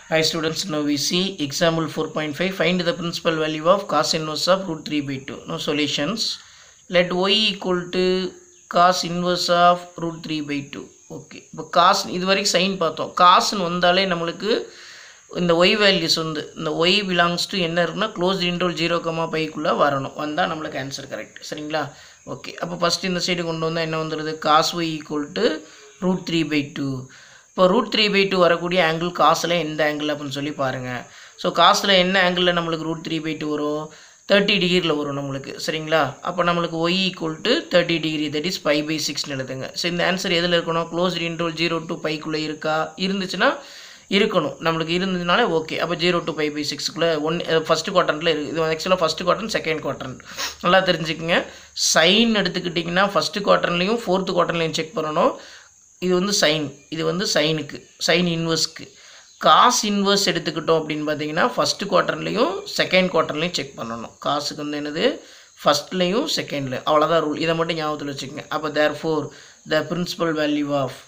Hi students, now we see example 4.5. Find the principal value of cos inverse of root 3 by 2. No solutions. Let y equal to cos inverse of root 3 by 2. Okay இப்போ cos இது வரைக்கும் sign பார்த்தோம் காசுன்னு வந்தாலே நம்மளுக்கு இந்த Y values வந்து இந்த ஒய் பிலாங்ஸ் டு என்ன இருக்குன்னா க்ளோஸ் இன்டோல் ஜீரோ கமா பைக்குள்ளே வரணும் வந்தால் நம்மளுக்கு ஆன்சர் கரெக்ட் சரிங்களா ஓகே அப்போ ஃபஸ்ட் இந்த சைடு கொண்டு வந்தால் என்ன வந்துடுது cos y equal to root three by two இப்போ ரூட் த்ரீ பை டூ வரக்கூடிய ஆங்கிள் காசில் எந்த ஆங்கிள் அப்படின்னு சொல்லி பாருங்கள் ஸோ காசில் என்ன ஆங்கிளில் நம்மளுக்கு ரூட் த்ரீ பை டூ வரும் தேர்ட்டி டிகிரியில் வரும் நம்மளுக்கு சரிங்களா அப்போ நம்மளுக்கு y equal to thirty degree that is pi by சிக்ஸ்னு எழுதுங்க ஸோ இந்த ஆன்சர் எதில் இருக்கணும் க்ளோஸ் இன்டோல் ஜீரோ டு பைக்குள்ளே இருக்கா இருந்துச்சுன்னா இருக்கணும் நம்மளுக்கு இருந்ததுனால ஓகே அப்போ ஜீரோ டு ஃபைவ் பை சிக்ஸ்க்குள்ளே ஒன் ஃபஸ்ட்டு குவார்ட்டரில் இருக்குது இது ஆக்சுவலாக ஃபஸ்ட்டு குவார்ட்டர் செகண்ட் குவார்ட்டர் நல்லா தெரிஞ்சுக்கங்க சைன் எடுத்துக்கிட்டிங்கன்னா ஃபஸ்ட்டு குவார்ட்டர்லேயும் ஃபோர்த்து குவார்ட்டர்லையும் செக் பண்ணணும் இது வந்து சைன் இது வந்து சைனுக்கு சைன் இன்வர்ஸ்க்கு காஸ் இன்வர்ஸ் எடுத்துக்கிட்டோம் அப்படின்னு பார்த்தீங்கன்னா ஃபஸ்ட்டு குவார்ட்டர்லேயும் செகண்ட் குவார்ட்டர்லையும் செக் பண்ணணும் காசுக்கு வந்து என்னது ஃபஸ்ட்லேயும் செகண்ட்லேயும் அவ்வளோதான் ரூல் இதை மட்டும் ஞாபகத்தில் வச்சுக்கோங்க அப்போ therefore the principal value of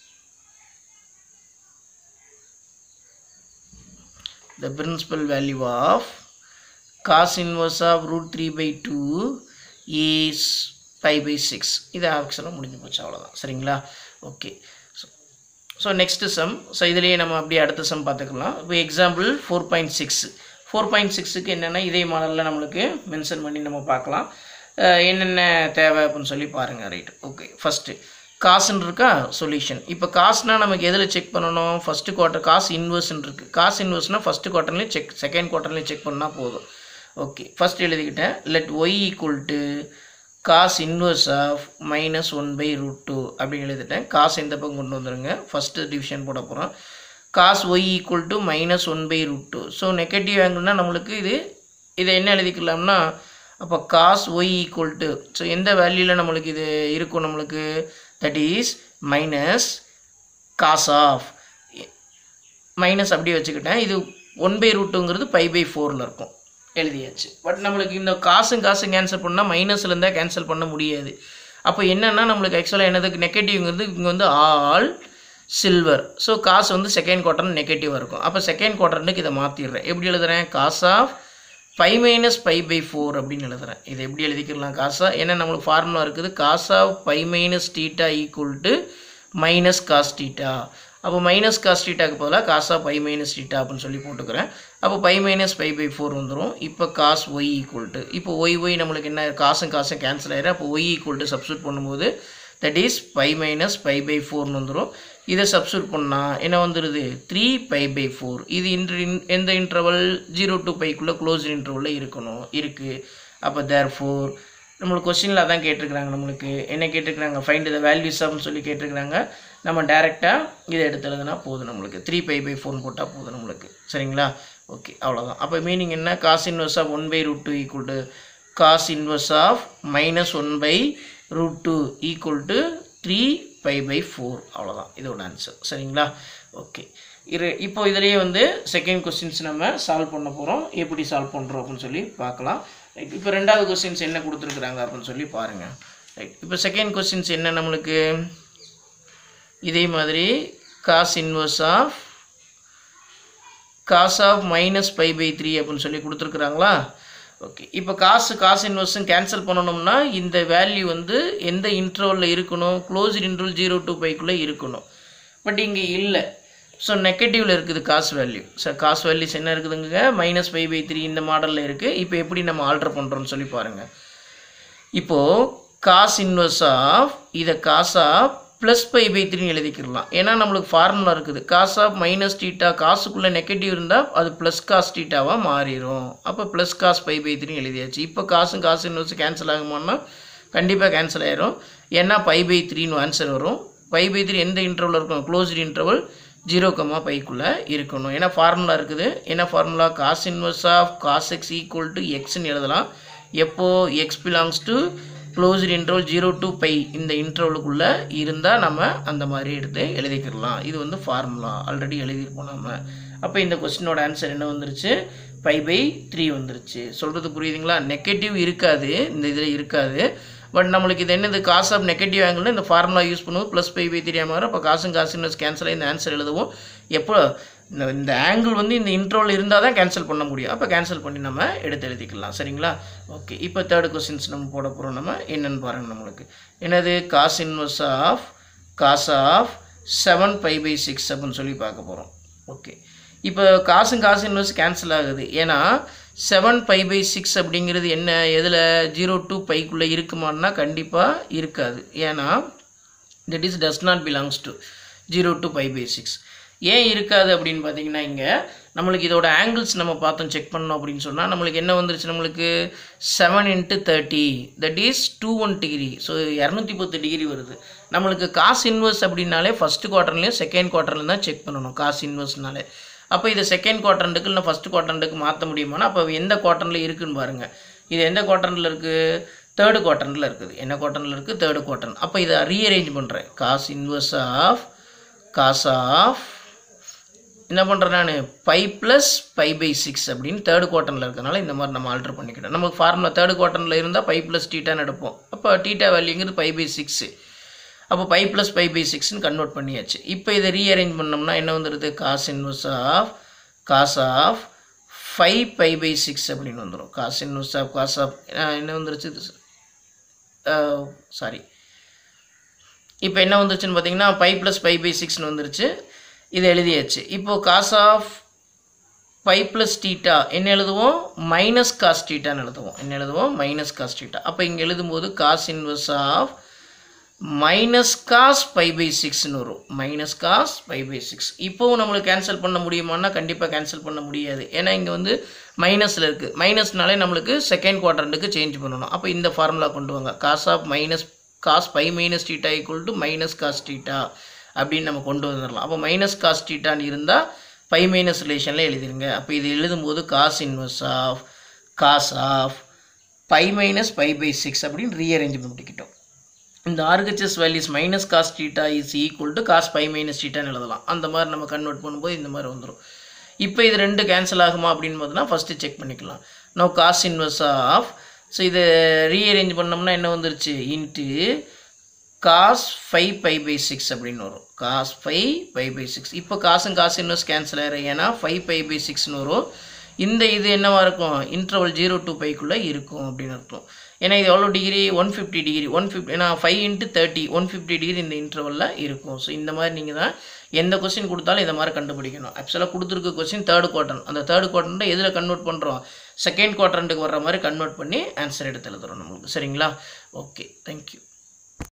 the principal value of cos inverse of root 3 by 2 is 5 by 6 இது ஆக்சுவலாக முடிஞ்சு போச்சு அவ்வளோதான் சரிங்களா okay so next sum so இதுலேயே நம்ம அப்படியே அடுத்த சம் பார்த்துக்கலாம் இப்போ example four point six four point சிக்ஸுக்கு என்னென்னா இதே மாடலில் நம்மளுக்கு மென்ஷன் பண்ணி நம்ம பார்க்கலாம் அஹ் என்னென்ன தேவை அப்படின்னு சொல்லி பாருங்கள் ரைட் ஓகே ஃபஸ்ட்டு காசுன்னு இருக்கா சொல்யூஷன் இப்போ காசுனால் நமக்கு எதில் செக் பண்ணணும் ஃபஸ்ட்டு குவார்ட்டர் காசு இன்வெர்ஸ்ன்னு இருக்குது காசு இன்வெர்ஸ்னால் ஃபஸ்ட்டு குவார்ட்டர்லேயும் செக் செகண்ட் குவார்ட்டர்லேயும் செக் பண்ணால் போதும் ஓகே ஃபஸ்ட் எழுதிக்கிட்டேன் let y equal to cos inverse of minus one by root two அப்படின்னு எழுதிட்டேன் காசு எந்த பக்கம் கொண்டு வந்துடுங்க ஃபஸ்ட்டு டிவிஷன் போட போகிறோம் cos y equal to minus one by root two so negative ஆங்கிள்னால் நம்மளுக்கு இது இதை என்ன எழுதிக்கலாம்னா அப்போ cos y equal to so எந்த வேல்யூவில் நம்மளுக்கு இது இருக்கும் நம்மளுக்கு that is minus cos of minus அப்படியே வச்சுக்கிட்டேன் இது ஒன் பை ரூட்டுங்கிறது பை பை ஃபோரில் இருக்கும் எழுதியாச்சு பட் நம்மளுக்கு இந்த காசும் காசும் கேன்சல் பண்ணால் மைனஸில் இருந்தால் கேன்சல் பண்ண முடியாது அப்போ என்னென்னா நம்மளுக்கு ஆக்சுவலாக என்னதுக்கு நெகட்டிவ்ங்கிறது இங்கே வந்து ஆல் சில்வர் ஸோ காசு வந்து செகண்ட் குவார்ட்டர் நெகட்டிவாக இருக்கும் அப்போ செகண்ட் குவார்ட்டர்னுக்கு இதை மாற்றிடுறேன் எப்படி எழுதுறேன் cos of pi minus pi by four அப்படின்னு எழுதுறேன் இது எப்படி எழுதிக்கலாம் காசா ஏன்னா நம்மளுக்கு ஃபார்முலா இருக்குது cos of pi minus theta equal to minus cos theta அப்போ மைனஸ் காஸ் டீட்டாக்கு பதிலாக காசா பை மைனஸ் டீட்டா அப்படின்னு சொல்லி போட்டுக்கிறேன் அப்போ pi minus pi by four வந்துடும் இப்போ காஸ் ஒய் ஈக்குவல் டு இப்போ ஒய் ஒய் நம்மளுக்கு என்ன காசும் காசும் கேன்சல் ஆயிடும் அப்போ ஒய் ஈக்குவல் டு சப்ஸ்டியூட் பண்ணும்போது that is pi minus pi by ஃபோர்னு வந்துடும் இதை சப்ஸ்டியூட் பண்ணால் என்ன வந்துடுது த்ரீ பை பை ஃபோர் இது இன்ட்ரு எந்த இன்டர்வல் ஜீரோ டு பைக்குள்ளே க்ளோஸ் இன்டர்வலில் இருக்கணும் இருக்குது அப்போ தேர் ஃபோர் நம்மளுக்கு கொஸ்டினில் அதான் கேட்டிருக்கிறாங்க நம்மளுக்கு என்ன கேட்டிருக்கிறாங்க ஃபைண்ட் த வேல்யூஸ் அப்படின்னு சொல்லி கேட்டிருக்கிறாங்க நம்ம டேரெக்டாக இதை எடுத்து எழுதுனா போதும் நம்மளுக்கு த்ரீ பை பை ஃபோன் போட்டால் போதும் நம்மளுக்கு சரிங்களா ஓகே அவ்வளோதான் அப்போ மீனிங் என்ன cos inverse of one by root two equal to cos inverse of minus one by root two equal to three pi by four அவ்வளோதான் இதோட ஆன்சர் சரிங்களா ஓகே இரு இப்போ இதிலேயே வந்து செகண்ட் கொஸ்டின்ஸ் நம்ம சால்வ் பண்ண போகிறோம் எப்படி சால்வ் பண்ணுறோம் அப்படின்னு சொல்லி பார்க்கலாம் ரைட் இப்போ ரெண்டாவது கொஸ்டின்ஸ் என்ன கொடுத்துருக்குறாங்க அப்படின்னு சொல்லி பாருங்கள் ரைட் இப்போ செகண்ட் கொஸ்டின்ஸ் என்ன நம்மளுக்கு இதே மாதிரி cos inverse of cos of minus pi by three அப்படின்னு சொல்லி கொடுத்துருக்குறாங்களா ஓகே இப்போ காசு காசு இன்வெஸ்ட்டும் கேன்சல் பண்ணணும்னா இந்த வேல்யூ வந்து எந்த இன்ட்ரோவில் இருக்கணும் க்ளோஸ் இன்ட்ரோல் ஜீரோ டூ பைக்குள்ளே இருக்கணும் பட் இங்கே இல்லை ஸோ நெகட்டிவில் இருக்குது காசு வேல்யூ சார் காசு வேல்யூஸ் என்ன இருக்குதுங்க மைனஸ் ஃபைவ் பை த்ரீ இந்த மாடலில் இருக்குது இப்போ எப்படி நம்ம ஆல்ட்ரு பண்ணுறோன்னு சொல்லி பாருங்கள் இப்போது காஸ் இன்வெர்ஸ் ஆஃப் இதை cos of plus pi by த்ரீன்னு எழுதிக்கிடலாம் ஏன்னா நம்மளுக்கு ஃபார்முலா இருக்குது காஸ் ஆஃப் மைனஸ் டீட்டா காசுக்குள்ளே நெகட்டிவ் இருந்தால் அது ப்ளஸ் காஸ் டீட்டாவாக மாறிடும் அப்போ ப்ளஸ் காஸ் பை பை த்ரீன்னு எழுதியாச்சு இப்போ காசும் காசு இன்வெர்ஸ் கேன்சல் ஆகுமான்னா கண்டிப்பாக கேன்சல் ஆயிரும் ஏன்னா பை பை த்ரீன்னு ஆன்சர் வரும் பை பை த்ரீ எந்த இன்டர்வல் இருக்கும் க்ளோஸ்டு இன்டர்வல் ஜீரோ கம்மா பைக்குள்ளே இருக்கணும் ஏன்னா ஃபார்முலா இருக்குது என்ன formula cos inverse of cos x equal to எக்ஸ்ன்னு எழுதலாம் எப்போ x belongs to closed interval zero to pi இந்த இன்டர்வலுக்குள்ளே இருந்தால் நம்ம அந்த மாதிரி எடுத்து எழுதிக்கிடலாம் இது வந்து ஃபார்முலா ஆல்ரெடி எழுதியிருப்போம் நம்ம அப்போ இந்த கொஸ்டினோட ஆன்சர் என்ன வந்துருச்சு பை பை த்ரீ வந்துருச்சு சொல்கிறது புரியுதுங்களா நெகட்டிவ் இருக்காது இந்த இதில் இருக்காது பட் நம்மளுக்கு இது என்னது காஸ் ஆஃப் நெகட்டிவ் ஆங்கிள் இந்த ஃபார்முலா யூஸ் பண்ணுவோம் ப்ளஸ் பை பை த்ரீ மாறும் அப்போ காசும் காசு கேன்சல் இந்த ஆன்சர் எழுதுவோம் எப்போ இந்த இந்த ஆங்கிள் வந்து இந்த இன்ட்ரோவில் இருந்தால் தான் கேன்சல் பண்ண முடியும் அப்போ கேன்சல் பண்ணி நம்ம எடுத்து எழுதிக்கலாம் சரிங்களா ஓகே இப்போ தேர்ட் கொஸ்டின்ஸ் நம்ம போட போகிறோம் நம்ம என்னென்னு பாருங்கள் நம்மளுக்கு என்னது cos inverse of cos of seven pi by six அப்படின்னு சொல்லி பார்க்க போகிறோம் ஓகே இப்போ காசும் காசு இன்வெர்ஸ் கேன்சல் ஆகுது ஏன்னா செவன் பை பை சிக்ஸ் அப்படிங்கிறது என்ன எதில் ஜீரோ டூ பைக்குள்ளே இருக்குமான்னா கண்டிப்பாக இருக்காது ஏன்னா that is does not belongs to zero to pi by six ஏன் இருக்காது அப்படின்னு பார்த்தீங்கன்னா இங்கே நம்மளுக்கு இதோட ஆங்கிள்ஸ் நம்ம பார்த்தோம் செக் பண்ணோம் அப்படின்னு சொன்னால் நம்மளுக்கு என்ன வந்துருச்சு நம்மளுக்கு seven into thirty that is two one degree so இரநூத்தி பத்து டிகிரி வருது நம்மளுக்கு காசு இன்வெர்ஸ் அப்படின்னாலே ஃபஸ்ட்டு குவார்ட்டர்லேயும் செகண்ட் குவார்ட்டர்லையும் தான் செக் பண்ணணும் காசு இன்வெர்ஸ்னாலே அப்போ இதை செகண்ட் குவார்ட்டர்ண்டுக்கு இல்லை ஃபஸ்ட்டு குவார்ட்டர்ண்டுக்கு மாற்ற முடியுமானா அப்போ எந்த குவார்ட்டரில் இருக்குன்னு பாருங்கள் இது எந்த குவார்ட்டரில் இருக்குது தேர்டு குவார்ட்டரில் இருக்குது என்ன குவார்ட்டரில் இருக்குது தேர்டு குவார்ட்டர் அப்போ இதை ரீஅரேஞ்ச் பண்ணுறேன் cos inverse of cos of என்ன பண்ணுறேன் நான் pi plus pi by six அப்படின்னு தேர்டு குவார்ட்டரில் இருக்கனால இந்த மாதிரி நம்ம ஆல்டர் பண்ணிக்கிட்டோம் நமக்கு ஃபார்முலா தேர்டு குவார்ட்டரில் இருந்தால் பை ப்ளஸ் டீட்டான்னு எடுப்போம் அப்போ டீட்டா வேல்யூங்கிறது பை பை சிக்ஸு அப்போ பை ப்ளஸ் பை பை சிக்ஸ்னு கன்வெர்ட் பண்ணியாச்சு இப்போ இதை ரீஅரேஞ்ச் பண்ணோம்னா என்ன வந்துடுது cos inverse of cos of five pi by six அப்படின்னு வந்துடும் cos inverse of cos of என்ன வந்துருச்சு இது சாரி இப்போ என்ன வந்துருச்சுன்னு பார்த்தீங்கன்னா பை ப்ளஸ் பை பை சிக்ஸ்னு வந்துருச்சு இது எழுதியாச்சு இப்போது cos of pi plus theta என்ன எழுதுவோம் மைனஸ் காஸ் டீட்டான்னு எழுதுவோம் என்ன எழுதுவோம் மைனஸ் காஸ் டீட்டா அப்போ இங்கே எழுதும்போது cos inverse of minus cos pi by சிக்ஸ்னு வரும் minus cos pi by six இப்போவும் நம்மளுக்கு கேன்சல் பண்ண முடியுமான்னா கண்டிப்பாக கேன்சல் பண்ண முடியாது ஏன்னா இங்கே வந்து மைனஸில் இருக்குது மைனஸ்னாலே நம்மளுக்கு செகண்ட் குவார்டர்ண்டுக்கு சேஞ்ச் பண்ணணும் அப்போ இந்த ஃபார்முலா கொண்டு வாங்க cos of minus cos pi minus theta equal to minus cos theta அப்படின்னு நம்ம கொண்டு வந்துடலாம் அப்போ மைனஸ் காஸ் டீட்டான்னு இருந்தால் பை மைனஸ் ரிலேஷனில் எழுதிருங்க அப்போ இது எழுதும்போது cos inverse of cos of pi minus pi by six அப்படின்னு ரீஅரேஞ்ச் பண்ணிக்கிட்டோம் இந்த arccos values minus cos theta is equal to cos pi minus டீட்டான்னு எழுதலாம் அந்த மாதிரி நம்ம கன்வெர்ட் பண்ணும்போது இந்த மாதிரி வந்துடும் இப்போ இது ரெண்டு கேன்சல் ஆகுமா அப்படின்னு பார்த்தோன்னா ஃபஸ்ட்டு செக் பண்ணிக்கலாம் no cos inverse of so இதை ரீஅரேஞ்ச் பண்ணோம்னா என்ன வந்துருச்சு into cos five pi by six அப்படின்னு வரும் cos five pi by six இப்போ காசும் காசு இன்வெஸ்ட் கேன்சல் ஆயிரும் ஏன்னா ஃபைவ் பை பை சிக்ஸ்னு வரும் இந்த இது என்னவா இருக்கும் இன்டர்வல் ஜீரோ டூ பைக்குள்ளே இருக்கும் அப்படின்னு அர்த்தம் ஏன்னா இது எவ்வளோ degree one fifty degree one fifty ஏன்னா five into thirty one fifty degree இந்த இன்டர்வலில் இருக்கும் ஸோ இந்த மாதிரி நீங்கள் தான் எந்த கொஸ்டின் கொடுத்தாலும் இதை மாதிரி கண்டுபிடிக்கணும் ஆக்சுவலாக கொடுத்துருக்க கொஸ்டின் தேர்ட் குவார்டர் அந்த தேர்ட் குவார்டர் எதில் கன்வெர்ட் பண்ணுறோம் செகண்ட் குவார்டர்ண்டுக்கு வர்ற மாதிரி கன்வெர்ட் பண்ணி ஆன்சர் எடுத்து எழுதுறோம் நம்மளுக்கு சரிங்களா ஓகே தேங்க்யூ